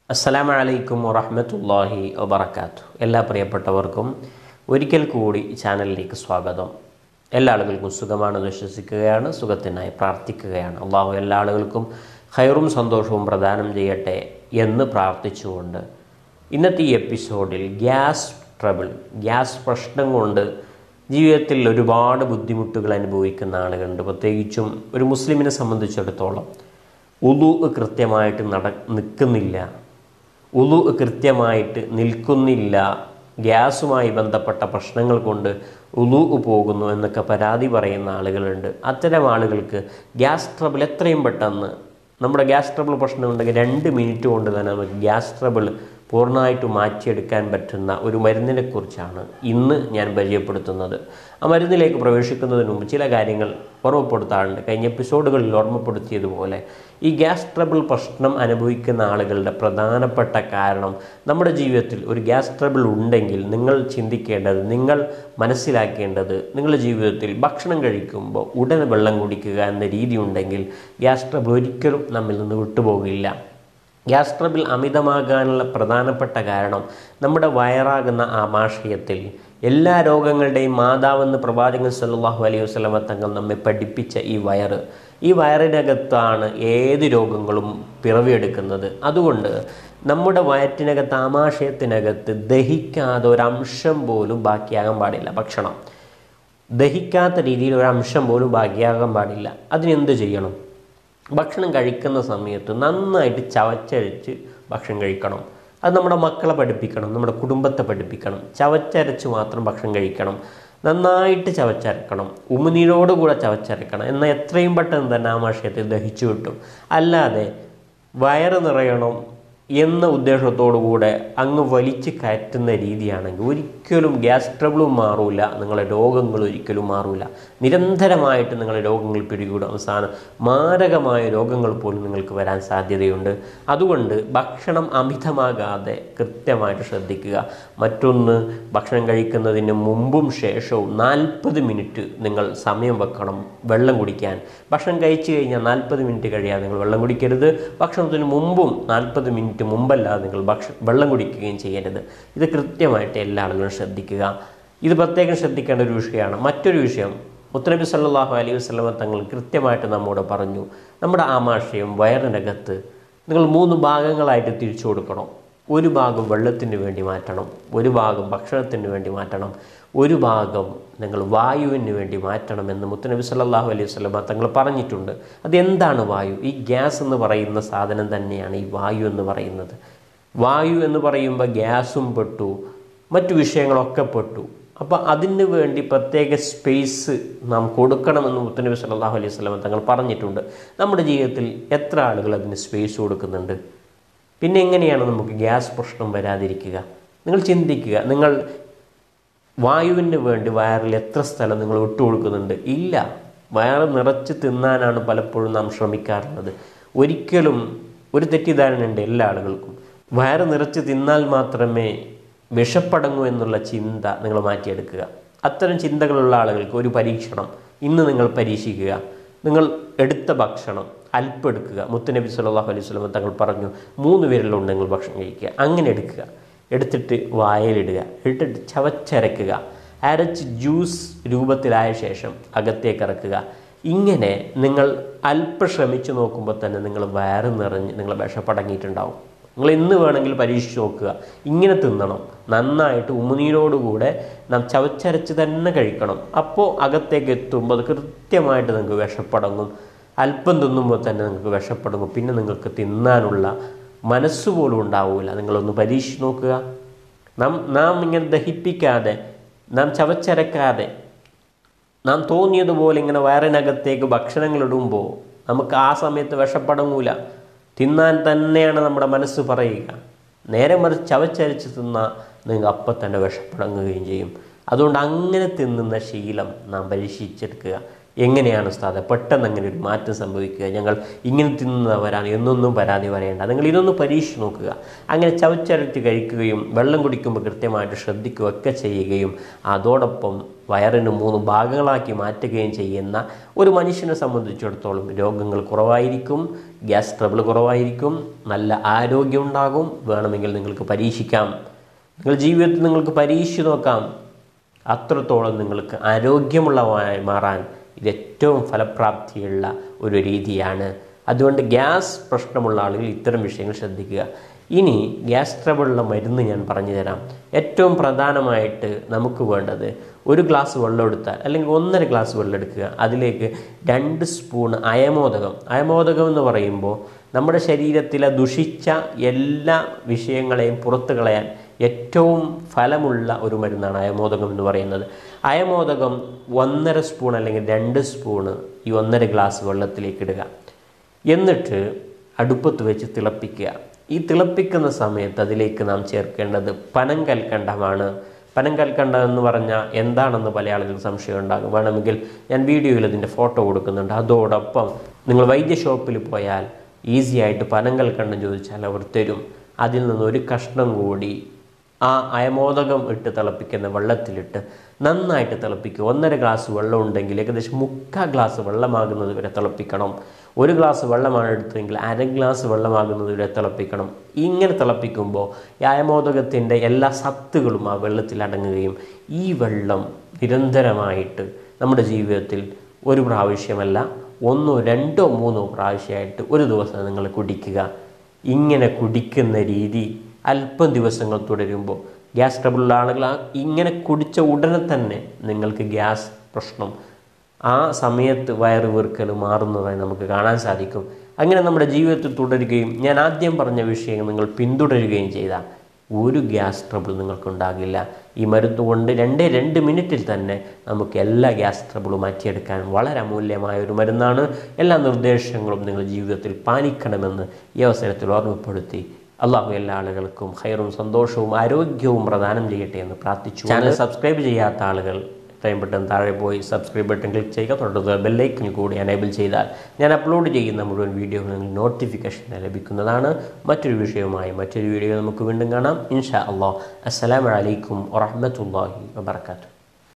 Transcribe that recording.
അസ്സലാമു അലൈക്കും വറഹ്മത്തുള്ളാഹി വബറകാത്തു എല്ലാ പ്രിയപ്പെട്ടവർക്കും ഒരിക്കൽ കൂടി ചാനലിലേക്ക് സ്വാഗതം എല്ലാ ആളുകൾക്കും സുഖമാണെന്ന് വിശ്വസിക്കുകയാണ് സുഖത്തിനായി പ്രാർത്ഥിക്കുകയാണ് അള്ളാഹു എല്ലാ ആളുകൾക്കും ഹൈറും സന്തോഷവും പ്രദാനം ചെയ്യട്ടെ എന്ന് പ്രാർത്ഥിച്ചുകൊണ്ട് ഇന്നത്തെ ഈ എപ്പിസോഡിൽ ഗ്യാസ് ട്രബിൾ ഗ്യാസ് പ്രശ്നം കൊണ്ട് ജീവിതത്തിൽ ഒരുപാട് ബുദ്ധിമുട്ടുകൾ അനുഭവിക്കുന്ന ആളുകളുണ്ട് പ്രത്യേകിച്ചും ഒരു മുസ്ലിമിനെ സംബന്ധിച്ചിടത്തോളം ഉലു കൃത്യമായിട്ട് നട നിൽക്കുന്നില്ല ഉലു കൃത്യമായിട്ട് നിൽക്കുന്നില്ല ഗ്യാസുമായി ബന്ധപ്പെട്ട പ്രശ്നങ്ങൾ കൊണ്ട് ഉലു പോകുന്നു എന്നൊക്കെ പരാതി പറയുന്ന ആളുകളുണ്ട് അത്തരം ആളുകൾക്ക് ഗ്യാസ് ട്രബിൾ എത്രയും പെട്ടെന്ന് നമ്മുടെ ഗ്യാസ് ട്രബിൾ പ്രശ്നമുണ്ടെങ്കിൽ രണ്ട് മിനിറ്റ് കൊണ്ട് തന്നെ നമുക്ക് ഗ്യാസ് ട്രബിൾ പൂർണ്ണമായിട്ട് മാറ്റിയെടുക്കാൻ പറ്റുന്ന ഒരു മരുന്നിനെക്കുറിച്ചാണ് ഇന്ന് ഞാൻ പരിചയപ്പെടുത്തുന്നത് ആ മരുന്നിലേക്ക് പ്രവേശിക്കുന്നതിന് മുമ്പ് ചില കാര്യങ്ങൾ ഓർമ്മപ്പെടുത്താറുണ്ട് കഴിഞ്ഞ എപ്പിസോഡുകളിൽ ഓർമ്മപ്പെടുത്തിയതുപോലെ ഈ ഗ്യാസ് ട്രബിൾ പ്രശ്നം അനുഭവിക്കുന്ന ആളുകളുടെ പ്രധാനപ്പെട്ട കാരണം നമ്മുടെ ജീവിതത്തിൽ ഒരു ഗ്യാസ് ട്രബിൾ ഉണ്ടെങ്കിൽ നിങ്ങൾ ചിന്തിക്കേണ്ടത് നിങ്ങൾ മനസ്സിലാക്കേണ്ടത് നിങ്ങളുടെ ജീവിതത്തിൽ ഭക്ഷണം കഴിക്കുമ്പോൾ ഉടനെ വെള്ളം കുടിക്കുക എന്ന രീതി ഉണ്ടെങ്കിൽ ഗ്യാസ് ട്രബിൾ ഒരിക്കലും നമ്മിൽ നിന്ന് വിട്ടുപോകില്ല ഗ്യാസ് ട്രബിൾ അമിതമാകാനുള്ള പ്രധാനപ്പെട്ട കാരണം നമ്മുടെ വയറാകുന്ന ആമാശയത്തിൽ എല്ലാ രോഗങ്ങളുടെയും മാതാവെന്ന് പ്രവാചകൻ സല്ലല്ലാഹു അലൈഹി വസല്ലമ തങ്ങൾ നമ്മെ പഠിപ്പിച്ച ഈ വയറ് ഈ വയറിനകത്താണ് ഏത് രോഗങ്ങളും പിറവിയെടുക്കുന്നത് അതുകൊണ്ട് നമ്മുടെ വയറ്റിനകത്ത് ആമാശയത്തിനകത്ത് ദഹിക്കാതെ ഒരംശം പോലും ബാക്കിയാകാൻ പാടില്ല ഭക്ഷണം ദഹിക്കാത്ത രീതിയിൽ ഒരു അംശം പോലും ബാക്കിയാകാൻ പാടില്ല അതിനെന്ത് ചെയ്യണം ഭക്ഷണം കഴിക്കുന്ന സമയത്ത് നന്നായിട്ട് ചവച്ചരച്ച് ഭക്ഷണം കഴിക്കണം അത് നമ്മുടെ മക്കളെ പഠിപ്പിക്കണം നമ്മുടെ കുടുംബത്തെ പഠിപ്പിക്കണം ചവച്ചരച്ച് മാത്രം ഭക്ഷണം കഴിക്കണം നന്നായിട്ട് ചവച്ചരക്കണം ഉമിനീരോടുകൂടെ ചവച്ചരക്കണം എന്നാൽ എത്രയും പെട്ടെന്ന് തന്നെ ആ ആമാശയത്തിൽ ദഹിച്ചു കിട്ടും അല്ലാതെ വയറ് നിറയണം എന്ന ഉദ്ദേശത്തോടു കൂടെ അങ്ങ് വലിച്ചു കയറ്റുന്ന രീതിയാണെങ്കിൽ ഒരിക്കലും ഗ്യാസ് ട്രബിളും മാറൂല നിങ്ങളെ രോഗങ്ങൾ ഒരിക്കലും മാറൂല നിരന്തരമായിട്ട് നിങ്ങളെ രോഗങ്ങൾ പിടികൂടും അവസാനം മാരകമായ രോഗങ്ങൾ പോലും നിങ്ങൾക്ക് വരാൻ സാധ്യതയുണ്ട് അതുകൊണ്ട് ഭക്ഷണം അമിതമാകാതെ കൃത്യമായിട്ട് ശ്രദ്ധിക്കുക മറ്റൊന്ന് ഭക്ഷണം കഴിക്കുന്നതിന് മുമ്പും ശേഷവും നാൽപ്പത് മിനിറ്റ് നിങ്ങൾ സമയം വെക്കണം വെള്ളം കുടിക്കാൻ ഭക്ഷണം കഴിച്ചു കഴിഞ്ഞാൽ നാൽപ്പത് മിനിറ്റ് കഴിയാതെ നിങ്ങൾ വെള്ളം കുടിക്കരുത് ഭക്ഷണത്തിന് മുമ്പും നാൽപ്പത് മിനിറ്റ് മുമ്പല്ലാതെ നിങ്ങൾ ഭക്ഷ വെള്ളം കുടിക്കുകയും ചെയ്യരുത് ഇത് കൃത്യമായിട്ട് എല്ലാ ആളുകളും ശ്രദ്ധിക്കുക ഇത് പ്രത്യേകം ശ്രദ്ധിക്കേണ്ട ഒരു വിഷയമാണ് മറ്റൊരു വിഷയം മുത്തനബി സല്ലല്ലാഹു അലൈഹി വസല്ലമ തങ്ങൾ കൃത്യമായിട്ട് നമ്മോട് പറഞ്ഞു നമ്മുടെ ആമാശയം വയറിനകത്ത് നിങ്ങൾ മൂന്ന് ഭാഗങ്ങളായിട്ട് തിരിച്ചു കൊടുക്കണം ഒരു ഭാഗം വെള്ളത്തിന് വേണ്ടി മാറ്റണം ഒരു ഭാഗം ഭക്ഷണത്തിന് വേണ്ടി മാറ്റണം ഒരു ഭാഗം നിങ്ങൾ വായുവിന് വേണ്ടി മാറ്റണം എന്ന് മുത്തനബി സല്ലല്ലാഹു അലൈഹി വസല്ലമ തങ്ങൾ പറഞ്ഞിട്ടുണ്ട് അതെന്താണ് വായു ഈ ഗ്യാസ് എന്ന് പറയുന്ന സാധനം തന്നെയാണ് ഈ വായു എന്ന് പറയുന്നത് വായു എന്ന് പറയുമ്പോൾ ഗ്യാസും പെട്ടു മറ്റു വിഷയങ്ങളൊക്കെ പെട്ടു അപ്പോൾ അതിന് വേണ്ടി പ്രത്യേക സ്പേസ് നാം കൊടുക്കണമെന്ന് മുത്തനബി സല്ലല്ലാഹു അലൈഹി വസല്ലമ തങ്ങൾ പറഞ്ഞിട്ടുണ്ട് നമ്മുടെ ജീവിതത്തിൽ എത്ര ആളുകൾ അതിന് സ്പേസ് കൊടുക്കുന്നുണ്ട് പിന്നെ എങ്ങനെയാണ് നമുക്ക് ഗ്യാസ് പ്രശ്നം വരാതിരിക്കുക നിങ്ങൾ ചിന്തിക്കുക നിങ്ങൾ വായുവിന് വേണ്ടി വയറിൽ എത്ര സ്ഥലം നിങ്ങൾ വിട്ടുകൊടുക്കുന്നുണ്ട് ഇല്ല വയറ് നിറച്ച് തിന്നാനാണ് പലപ്പോഴും നാം ശ്രമിക്കാറുള്ളത് ഒരിക്കലും ഒരു തെറ്റിദ്ധാരണയുണ്ട് എല്ലാ ആളുകൾക്കും വയറ് നിറച്ച് തിന്നാൽ മാത്രമേ വിഷപ്പടങ്ങൂ എന്നുള്ള ചിന്ത നിങ്ങൾ മാറ്റിയെടുക്കുക അത്തരം ചിന്തകളുള്ള ആളുകൾക്ക് ഒരു പരീക്ഷണം ഇന്ന് നിങ്ങൾ പരീക്ഷിക്കുക നിങ്ങൾ എടുത്ത ഭക്ഷണം അല്പം എടുക്കുക മുത്തുനബി സല്ലല്ലാഹു അലൈഹി വസല്ലം തങ്ങൾ പറഞ്ഞു മൂന്ന് പേരിലുണ്ട് നിങ്ങൾ ഭക്ഷണം കഴിക്കുക അങ്ങനെ എടുക്കുക എടുത്തിട്ട് വായലിടുക ഇട്ടിട്ട് ചവച്ചരക്കുക അരച്ച് ജ്യൂസ് രൂപത്തിലായ ശേഷം അകത്തേക്ക് ഇറക്കുക ഇങ്ങനെ നിങ്ങൾ അല്പം ശ്രമിച്ചു നോക്കുമ്പോൾ തന്നെ നിങ്ങൾ വയറ് നിറഞ്ഞ് നിങ്ങൾ വിഷപ്പടങ്ങിയിട്ടുണ്ടാവും നിങ്ങൾ ഇന്ന് വേണമെങ്കിൽ പരീക്ഷിച്ച് നോക്കുക ഇങ്ങനെ തിന്നണം നന്നായിട്ട് ഉമിനീരോടുകൂടെ നാം ചവച്ചരച്ച് തന്നെ കഴിക്കണം അപ്പോൾ അകത്തേക്ക് എത്തുമ്പോൾ അത് കൃത്യമായിട്ട് നിങ്ങൾക്ക് വിഷപ്പടങ്ങും അല്പം തിന്നുമ്പോൾ തന്നെ നിങ്ങൾക്ക് വിഷപ്പടങ്ങും പിന്നെ നിങ്ങൾക്ക് തിന്നാനുള്ള മനസ്സ് പോലും ഉണ്ടാവില്ല നിങ്ങളൊന്ന് പരീക്ഷിച്ച് നോക്കുക നാം നാം ഇങ്ങനെ ദഹിപ്പിക്കാതെ നാം ചവച്ചരക്കാതെ നാം തോന്നിയതുപോലെ ഇങ്ങനെ വയറിനകത്തേക്ക് ഭക്ഷണങ്ങൾ ഇടുമ്പോൾ നമുക്ക് ആ സമയത്ത് വിഷപ്പടങ്ങൂല തിന്നാൻ തന്നെയാണ് നമ്മുടെ മനസ്സ് പറയുക നേരെ മറിച്ച് ചവച്ചരച്ച് തിന്നാൽ നിങ്ങൾക്ക് അപ്പം തന്നെ വിഷപ്പടങ്ങുകയും ചെയ്യും അതുകൊണ്ട് അങ്ങനെ തിന്നുന്ന ശീലം നാം പരീക്ഷിച്ചെടുക്കുക എങ്ങനെയാണ് ഉസ്താദ് പെട്ടെന്ന് അങ്ങനെ ഒരു മാറ്റം സംഭവിക്കുക ഞങ്ങൾ ഇങ്ങനെ തിന്നുന്നവരാണ് എന്നൊന്നും പരാതി പറയേണ്ട നിങ്ങൾ ഇതൊന്ന് പരീക്ഷിച്ച് നോക്കുക അങ്ങനെ ചവച്ചരട്ടി കഴിക്കുകയും വെള്ളം കുടിക്കുമ്പോൾ കൃത്യമായിട്ട് ശ്രദ്ധിക്കുകയൊക്കെ ചെയ്യുകയും അതോടൊപ്പം വയറിന് മൂന്ന് ഭാഗങ്ങളാക്കി മാറ്റുകയും ചെയ്യുന്ന ഒരു മനുഷ്യനെ സംബന്ധിച്ചിടത്തോളം രോഗങ്ങൾ കുറവായിരിക്കും ഗ്യാസ് ട്രബിൾ കുറവായിരിക്കും നല്ല ആരോഗ്യം ഉണ്ടാകും വേണമെങ്കിൽ നിങ്ങൾക്ക് പരീക്ഷിക്കാം നിങ്ങൾ ജീവിതത്തിൽ നിങ്ങൾക്ക് പരീക്ഷിച്ച് നോക്കാം അത്രത്തോളം നിങ്ങൾക്ക് ആരോഗ്യമുള്ളതായി മാറാൻ ഇത് ഏറ്റവും ഫലപ്രാപ്തിയുള്ള ഒരു രീതിയാണ് അതുകൊണ്ട് ഗ്യാസ് പ്രശ്നമുള്ള ആളുകൾ ഇത്തരം വിഷയങ്ങൾ ശ്രദ്ധിക്കുക ഇനി ഗ്യാസ് ട്രബിളുള്ള മരുന്ന് ഞാൻ പറഞ്ഞു തരാം ഏറ്റവും പ്രധാനമായിട്ട് നമുക്ക് വേണ്ടത് ഒരു ഗ്ലാസ് വെള്ളം എടുത്താൽ അല്ലെങ്കിൽ ഒന്നര ഗ്ലാസ് വെള്ളം എടുക്കുക അതിലേക്ക് രണ്ട് സ്പൂൺ അയമോദകം അയമോദകം എന്ന് പറയുമ്പോൾ നമ്മുടെ ശരീരത്തിലെ ദുഷിച്ച എല്ലാ വിഷയങ്ങളെയും പുറത്തു കളയാൻ ഏറ്റവും ഫലമുള്ള ഒരു മരുന്നാണ് അയമോദകം എന്ന് പറയുന്നത് അയമോദകം ഒന്നര സ്പൂൺ അല്ലെങ്കിൽ രണ്ട് സ്പൂണ് ഈ ഒന്നര ഗ്ലാസ് വെള്ളത്തിലേക്ക് ഇടുക എന്നിട്ട് അടുപ്പത്ത് വെച്ച് തിളപ്പിക്കുക ഈ തിളപ്പിക്കുന്ന സമയത്ത് അതിലേക്ക് നാം ചേർക്കേണ്ടത് പനം കൽക്കണ്ടമാണ് പനം കൽക്കണ്ടം എന്ന് പറഞ്ഞാൽ എന്താണെന്ന് പല ആളുകൾക്ക് സംശയം ഉണ്ടാകും വേണമെങ്കിൽ ഞാൻ വീഡിയോയിൽ അതിൻ്റെ ഫോട്ടോ കൊടുക്കുന്നുണ്ട് അതോടൊപ്പം നിങ്ങൾ വൈദ്യ ഷോപ്പിൽ പോയാൽ ഈസി ആയിട്ട് പനം കൽക്കണ്ടം ചോദിച്ചാൽ അവർ തരും അതിൽ നിന്ന് ഒരു കഷ്ണം കൂടി ആ അയമോദകം ഇട്ട് തിളപ്പിക്കുന്ന വെള്ളത്തിലിട്ട് നന്നായിട്ട് തിളപ്പിക്കുക ഒന്നര ഗ്ലാസ് വെള്ളം ഉണ്ടെങ്കിൽ ഏകദേശം മുക്കാൽ ഗ്ലാസ് വെള്ളമാകുന്നത് വരെ തിളപ്പിക്കണം ഒരു ഗ്ലാസ് വെള്ളമാണ് എടുത്തതെങ്കിൽ അര ഗ്ലാസ് വെള്ളമാകുന്നത് വരെ തിളപ്പിക്കണം ഇങ്ങനെ തിളപ്പിക്കുമ്പോൾ ഈ അയമോദകത്തിൻ്റെ എല്ലാ സത്തുകളും ആ വെള്ളത്തിൽ അടങ്ങുകയും ഈ വെള്ളം നിരന്തരമായിട്ട് നമ്മുടെ ജീവിതത്തിൽ ഒരു പ്രാവശ്യമല്ല ഒന്നോ രണ്ടോ മൂന്നോ പ്രാവശ്യമായിട്ട് ഒരു ദിവസം നിങ്ങൾ കുടിക്കുക ഇങ്ങനെ കുടിക്കുന്ന രീതി അല്പം ദിവസങ്ങൾ തുടരുമ്പോൾ ഗ്യാസ് ട്രബിളുള്ള ആളുകൾ ആ ഇങ്ങനെ കുടിച്ച ഉടനെ തന്നെ നിങ്ങൾക്ക് ഗ്യാസ് പ്രശ്നം ആ സമയത്ത് വയറ് വീർക്കൽ മാറുന്നതായി നമുക്ക് കാണാൻ സാധിക്കും അങ്ങനെ നമ്മുടെ ജീവിതത്തിൽ തുടരുകയും ഞാൻ ആദ്യം പറഞ്ഞ വിഷയം നിങ്ങൾ പിന്തുടരുകയും ചെയ്താൽ ഒരു ഗ്യാസ് ട്രബിൾ നിങ്ങൾക്കുണ്ടാകില്ല ഈ മരുന്ന് കൊണ്ട് രണ്ടേ രണ്ട് മിനിറ്റിൽ തന്നെ നമുക്ക് എല്ലാ ഗ്യാസ് ട്രബിളും മാറ്റിയെടുക്കാൻ വളരെ അമൂല്യമായ ഒരു മരുന്നാണ് എല്ലാ നിർദ്ദേശങ്ങളും നിങ്ങൾ ജീവിതത്തിൽ പാലിക്കണമെന്ന് ഈ അവസരത്തിൽ ഓർമ്മപ്പെടുത്തി അള്ളാഹു എല്ലാ ആളുകൾക്കും ഹൈറും സന്തോഷവും ആരോഗ്യവും പ്രദാനം ചെയ്യട്ടെ എന്ന് പ്രാർത്ഥിച്ചു ചാനൽ സബ്സ്ക്രൈബ് ചെയ്യാത്ത ആളുകൾ എത്രയും പെട്ടെന്ന് താഴെ പോയി സബ്സ്ക്രൈബ് ബട്ടൺ ക്ലിക്ക് ചെയ്യുക തുടർന്ന് ബെല്ലൈക്കൻ കൂടി എനേബിൾ ചെയ്താൽ ഞാൻ അപ്ലോഡ് ചെയ്യുന്ന മുഴുവൻ വീഡിയോ നിങ്ങൾക്ക് നോട്ടിഫിക്കേഷൻ ലഭിക്കുന്നതാണ് മറ്റൊരു വിഷയവുമായി മറ്റൊരു വീഡിയോ നമുക്ക് വീണ്ടും കാണാം ഇൻഷാ അള്ളാഹ് അസ്സലാമലൈക്കും വറഹമത്തല്ലാഹി വാബർക്കാത്തു